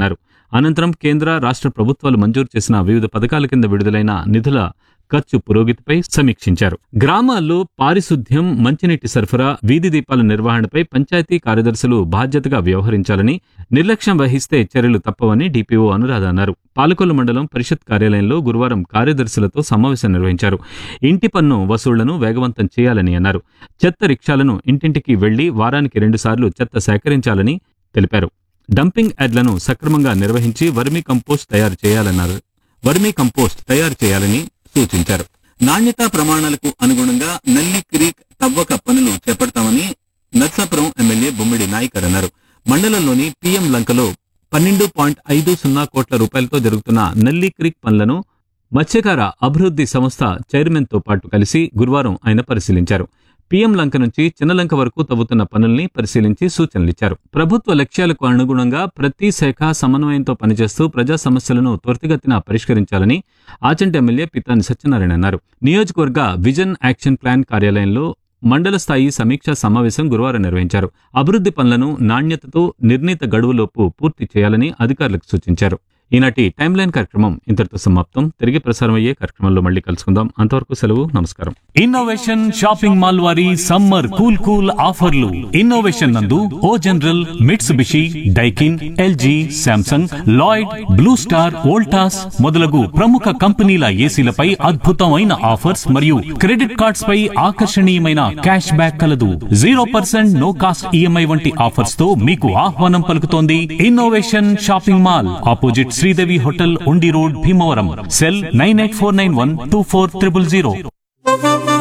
అన్నారు అనంతరం కేంద్ర రాష్ట్ర ప్రభుత్వాలు మంజూరు చేసిన వివిధ పథకాల కింద విడుదలైన నిధుల ఖర్చు పురోగతిపై సమీక్షించారు గ్రామాల్లో పారిశుద్ధ్యం మంచినీటి సరఫరా వీధి దీపాల నిర్వహణపై పంచాయతీ కార్యదర్శులు బాధ్యతగా వ్యవహరించాలని నిర్లక్ష్యం వహిస్తే చర్యలు తప్పవని డిపిఓ అనురాధ అన్నారు పాలకొల్లు మండలం పరిషత్ కార్యాలయంలో గురువారం కార్యదర్శులతో సమావేశం నిర్వహించారు ఇంటి పన్ను వసూళ్లను వేగవంతం చేయాలని అన్నారు చెత్త రిక్షాలను ఇంటింటికి వెళ్లి వారానికి రెండుసార్లు చెత్త సేకరించాలని తెలిపారు డంపింగ్ యార్డ్లను సక్రమంగా నిర్వహించి వర్మీ కంపోస్ట్ తయారు చేయాలన్నారు వర్మీ కంపోస్ట్ తయారు చేయాలని సూచించారు నాణ్యతా ప్రమాణాలకు అనుగుణంగా నల్లి క్రీక్ తవ్వక పనులు చేపడతామని నర్సాపురం ఎమ్మెల్యే బొమ్మిడి నాయకర్ అన్నారు మండలంలోని పిఎం లంకలో పన్నెండు పాయింట్ ఐదు సున్నా కోట్ల రూపాయలతో జరుగుతున్న నల్లి క్రీక్ పనులను మత్స్యకార అభివృద్ధి సంస్థ చైర్మన్ తో పాటు కలిసి గురువారం ఆయన పరిశీలించారు పీఎం లంక నుంచి చిన్నలంక వరకు తవ్వుతున్న పనుల్ని పరిశీలించి సూచనలిచ్చారు ప్రభుత్వ లక్ష్యాలకు అనుగుణంగా ప్రతి శాఖ సమన్వయంతో పనిచేస్తూ ప్రజా సమస్యలను త్వరితగతిన పరిష్కరించాలని ఆచంట ఎమ్మెల్యే పితాని సత్యనారాయణ అన్నారు నియోజకవర్గ విజన్ యాక్షన్ ప్లాన్ కార్యాలయంలో మండల స్థాయి సమీక్షా సమావేశం గురువారం నిర్వహించారు అభివృద్ధి పనులను నాణ్యతతో నిర్ణీత గడువులోపు పూర్తి చేయాలని అధికారులకు సూచించారు ఈనాటి టైమ్ లైన్ కార్యక్రమం ఇంతటితో సమాప్తం తిరిగి ప్రసారం అయ్యే కార్యక్రమంలో మళ్ళీ కలుసుకుందాం అంతవరకు సెలవు నమస్కారం ఇన్నోవేషన్ షాపింగ్ మాల్ వారి సమ్మర్ కూల్ కూల్ ఆఫర్లు ఇన్నోవేషన్ నందు O General Mitsubishi Daikin LG Samsung Lloyd Blue Star Voltas మొదలగు ప్రముఖ కంపెనీల ఏసీలపై అద్భుతమైన ఆఫర్స్ మరియు క్రెడిట్ కార్డ్స్ పై ఆకర్షణీయమైన క్యాష్ బ్యాక్ కలదు zero percent no cost EMI వంటి ఆఫర్స్ తో మీకు ఆహ్వానం పలుకుతోంది innovation shopping mall opposite Sridevi hotel Undi road Bhimavaram cell nine eight four nine one two four triple zero